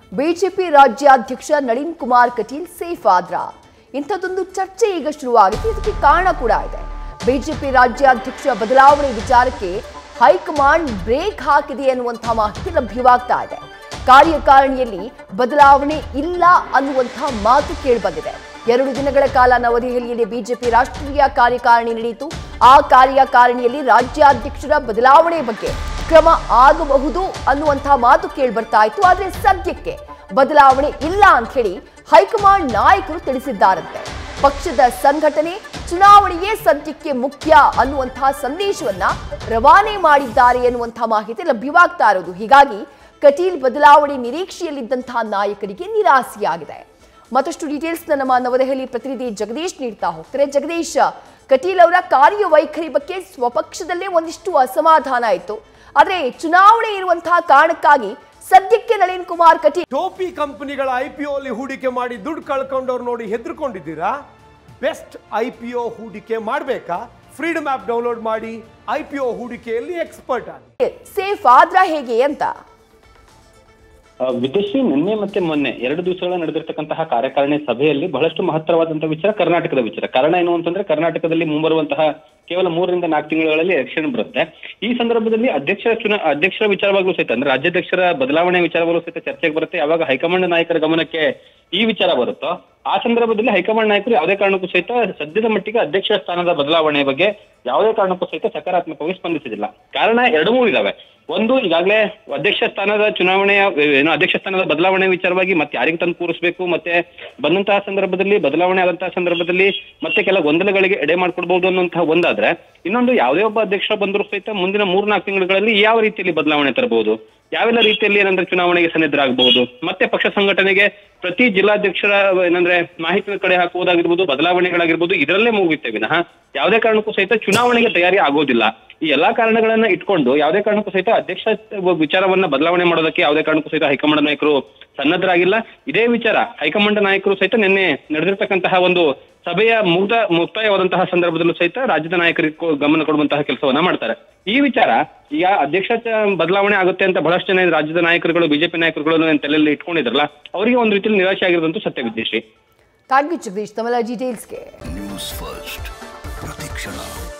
BJP ರಾಜ್ಯಾಧ್ಯಕ್ಷ Nalin Kumar Kateel safe ಆದ್ರ ಇಂಥದ್ದೊಂದು ಚರ್ಚೆ ಈಗ ಶುರುವಾಗಿದೆ ಇದಕ್ಕೆ ಕಾರಣ ಕೂಡ ಇದೆ ಬಿಜೆಪಿ ರಾಜ್ಯಾಧ್ಯಕ್ಷ ಬದಲಾವಣೆ ವಿಚಾರಕ್ಕೆ ಹೈಕಮಾಂಡ್ ಬ್ರೇಕ್ ಹಾಕಿದೆ ಅನ್ನುವಂತಹ ಮಾಹಿತಿ ಲಭ್ಯವಾಗ್ತಾ ಇದೆ ಕಾರ್ಯಕಾರಿಣಿಯಲ್ಲಿ ಬದಲಾವಣೆ ಇಲ್ಲ ಅನ್ನುವಂತಹ ಮಾತು ಕೇಳಿಬಂದಿದೆ ಎರಡು ದಿನಗಳ ಕಾಲ ನವದೆಹಲಿಯಲ್ಲಿ ಬಿಜೆಪಿ ರಾಷ್ಟ್ರೀಯ ಕಾರ್ಯಕಾರಿಣಿ ನಡೆಯಿತು ಆ ಕಾರ್ಯಕಾರಿಣಿಯಲ್ಲಿ ರಾಜ್ಯಾಧ್ಯಕ್ಷರ ಬದಲಾವಣೆ ಬಗ್ಗೆ ಕ್ರಮ ಆಗಬಹುದು ಅನ್ನುವಂತಹ ಮಾತು ಕೇಳಿ ಬರ್ತಾ ಇತ್ತು ಆದ್ರೆ ಸದ್ಯಕ್ಕೆ ಬದಲಾವಣೆ ಇಲ್ಲ ಅಂತ ಹೇಳಿ ಹೈಕಮಾಂಡ್ ನಾಯಕರು ತಿಳಿಸಿದ್ದಾರಂತೆ ಪಕ್ಷದ ಸಂಘಟನೆ ಚುನಾವಣೆಯೇ ಸದ್ಯಕ್ಕೆ ಮುಖ್ಯ ಅನ್ನುವಂತಹ ಸಂದೇಶವನ್ನ ರವಾನೆ ಮಾಡಿದ್ದಾರೆ ಎನ್ನುವಂತಹ ಮಾಹಿತಿ ಲಭ್ಯವಾಗ್ತಾ ಇರೋದು ಹೀಗಾಗಿ ಕಟೀಲ್ ಬದಲಾವಣೆ ನಿರೀಕ್ಷೆಯಲ್ಲಿದ್ದಂತಹ ನಾಯಕರಿಗೆ ನಿರಾಸೆಯಾಗಿದೆ ಮತ್ತಷ್ಟು ಡೀಟೇಲ್ಸ್ ನಮ್ಮ ನವದೆಹಲಿ ಪ್ರತಿನಿಧಿ ಜಗದೀಶ್ ನೀಡ್ತಾ ಹೋಗ್ತಾರೆ ಜಗದೀಶ್ ಕಟೀಲ್ ಅವರ ಕಾರ್ಯವೈಖರಿ ಬಗ್ಗೆ ಸ್ವಪಕ್ಷದಲ್ಲೇ ಒಂದಿಷ್ಟು ಅಸಮಾಧಾನ ಇತ್ತು ಆದ್ರೆ ಚುನಾವಣೆ ಇರುವಂತಹ ಕಾರಣಕ್ಕಾಗಿ ಸದ್ಯಕ್ಕೆ ನಳಿನ್ ಕುಮಾರ್ ಕಟೀಲ್ ಟೋಪಿ ಕಂಪನಿಗಳ ಐ ಪಿ ಅಲ್ಲಿ ಹೂಡಿಕೆ ಮಾಡಿ ದುಡ್ಡು ಕಳ್ಕೊಂಡವ್ರು ನೋಡಿ ಹೆದರ್ಕೊಂಡಿದ್ದೀರಾ ಬೆಸ್ಟ್ ಐ ಪಿ ಒ ಹೂಡಿಕೆ ಮಾಡಬೇಕಾ ಫ್ರೀಡಮ್ ಆ್ಯಪ್ ಡೌನ್ಲೋಡ್ ಮಾಡಿ ಐ ಪಿ ಒ ಹೂಡಿಕೆಯಲ್ಲಿ ಎಕ್ಸ್ಪರ್ಟ್ ಆಗಿ ಸೇಫ್ ಆದ್ರ ಹೇಗೆ ಅಂತ ಆ, ವಿದೇಶಿ ನಿನ್ನೆ ಮತ್ತೆ ಮೊನ್ನೆ ಎರಡು ದಿವಸಗಳ ನಡೆದಿರ್ತಕ್ಕಂತಹ ಕಾರ್ಯಕಾರಿಣಿ ಸಭೆಯಲ್ಲಿ ಬಹಳಷ್ಟು ಮಹತ್ತರವಾದಂತಹ ವಿಚಾರ ಕರ್ನಾಟಕದ ವಿಚಾರ ಕಾರಣ ಏನು ಅಂತಂದ್ರೆ ಕರ್ನಾಟಕದಲ್ಲಿ ಮುಂಬರುವಂತಹ ಕೇವಲ ಮೂರರಿಂದ ನಾಲ್ಕು ತಿಂಗಳಲ್ಲಿ ಎಲೆಕ್ಷನ್ ಬರುತ್ತೆ ಈ ಸಂದರ್ಭದಲ್ಲಿ ಅಧ್ಯಕ್ಷರ ಚುನಾ ಅಧ್ಯಕ್ಷರ ವಿಚಾರವಾಗಲೂ ಸಹಿತ ಅಂದ್ರೆ ರಾಜ್ಯಾಧ್ಯಕ್ಷರ ಬದಲಾವಣೆ ವಿಚಾರವಾಗಲೂ ಸಹಿತ ಚರ್ಚೆಗೆ ಬರುತ್ತೆ ಯಾವಾಗ ಹೈಕಮಾಂಡ್ ನಾಯಕರ ಗಮನಕ್ಕೆ ಈ ವಿಚಾರ ಬರುತ್ತೋ ಆ ಸಂದರ್ಭದಲ್ಲಿ ಹೈಕಮಾಂಡ್ ನಾಯಕರು ಯಾವುದೇ ಕಾರಣಕ್ಕೂ ಸಹಿತ ಸದ್ಯದ ಮಟ್ಟಿಗೆ ಅಧ್ಯಕ್ಷ ಸ್ಥಾನದ ಬದಲಾವಣೆ ಬಗ್ಗೆ ಯಾವುದೇ ಕಾರಣಕ್ಕೂ ಸಹಿತ ಸಕಾರಾತ್ಮಕವಾಗಿ ಸ್ಪಂದಿಸಿದಿಲ್ಲ ಕಾರಣ ಎರಡು ಮೂರು ಇದಾವೆ ಒಂದು ಈಗಾಗಲೇ ಅಧ್ಯಕ್ಷ ಸ್ಥಾನದ ಚುನಾವಣೆಯ ಏನು ಅಧ್ಯಕ್ಷ ಸ್ಥಾನದ ಬದಲಾವಣೆ ವಿಚಾರವಾಗಿ ಮತ್ತೆ ಯಾರಿಗೆ ತಂದು ಕೂರಿಸಬೇಕು ಮತ್ತೆ ಬಂದಂತಹ ಸಂದರ್ಭದಲ್ಲಿ ಬದಲಾವಣೆ ಆದಂತಹ ಸಂದರ್ಭದಲ್ಲಿ ಮತ್ತೆ ಕೆಲ ಗೊಂದಲಗಳಿಗೆ ಎಡೆ ಮಾಡ್ಕೊಡ್ಬಹುದು ಅನ್ನುವಂತಹ ಒಂದಾದ್ರೆ ಇನ್ನೊಂದು ಯಾವುದೇ ಒಬ್ಬ ಅಧ್ಯಕ್ಷ ಬಂದರೂ ಸಹಿತ ಮುಂದಿನ ಮೂರ್ನಾಲ್ಕು ತಿಂಗಳುಗಳಲ್ಲಿ ಯಾವ ರೀತಿಯಲ್ಲಿ ಬದಲಾವಣೆ ತರಬಹುದು ಯಾವೆಲ್ಲ ರೀತಿಯಲ್ಲಿ ಏನಂದ್ರೆ ಚುನಾವಣೆಗೆ ಸನ್ನಿಧರಾಗಬಹುದು ಮತ್ತೆ ಪಕ್ಷ ಸಂಘಟನೆಗೆ ಪ್ರತಿ ಜಿಲ್ಲಾಧ್ಯಕ್ಷರ ಏನಂದ್ರೆ ಮಾಹಿತಿ ಕಡೆ ಹಾಕುವುದಾಗಿರ್ಬೋದು ಬದಲಾವಣೆಗಳಾಗಿರ್ಬೋದು ಇದರಲ್ಲೇ ಮುಗಿಯುತ್ತೆ ವಿನಃ ಯಾವುದೇ ಕಾರಣಕ್ಕೂ ಸಹಿತ ಚುನಾವಣೆಗೆ ತಯಾರಿ ಆಗೋದಿಲ್ಲ ಈ ಎಲ್ಲಾ ಕಾರಣಗಳನ್ನ ಇಟ್ಕೊಂಡು ಯಾವುದೇ ಕಾರಣಕ್ಕೂ ಸಹಿತ ಅಧ್ಯಕ್ಷ ವಿಚಾರವನ್ನ ಬದಲಾವಣೆ ಮಾಡೋದಕ್ಕೆ ಯಾವುದೇ ಕಾರಣಕ್ಕೂ ಸಹಿತ ಹೈಕಮಾಂಡ್ ನಾಯಕರು ಸನ್ನದ್ಧರಾಗಿಲ್ಲ ಇದೇ ವಿಚಾರ ಹೈಕಮಾಂಡ್ ನಾಯಕರು ಸಹಿತ ನಿನ್ನೆ ನಡೆದಿರ್ತಕ್ಕಂತಹ ಒಂದು ಸಭೆಯ ಮುಕ್ತ ಮುಕ್ತಾಯವಾದಂತಹ ಸಂದರ್ಭದಲ್ಲೂ ಸಹಿತ ರಾಜ್ಯದ ನಾಯಕರಿಗೆ ಕೊ- ಗಮನ ಕೊಡುವಂತಹ ಕೆಲಸವನ್ನ ಮಾಡ್ತಾರೆ ಈ ವಿಚಾರ ಈಗ ಅಧ್ಯಕ್ಷ ಚ- ಬದಲಾವಣೆ ಆಗುತ್ತೆ ಅಂತ ಬಹಳಷ್ಟು ಜನ ರಾಜ್ಯದ ನಾಯಕರುಗಳು ಬಿಜೆಪಿ ನಾಯಕರುಗಳು ತಲೆಯಲ್ಲಿ ಇಟ್ಕೊಂಡಿದ್ರಲ್ಲ ಅವರಿಗೆ ಒಂದು ರೀತಿಯಲ್ಲಿ ನಿರಾಶೆ ಆಗಿರೋದಂತೂ ಸತ್ಯ ವಿದ್ಯಶ್ರೀ ಥ್ಯಾಂಕ್ ಯು ಜಗದೀಶ್ ತಮ್ಮೆಲ್ಲ ಡೀಟೇಲ್ಸ್ಗೆ ನ್ಯೂಸ್ ಫಸ್ಟ್ ಪ್ರತಿಕ್ಷಣ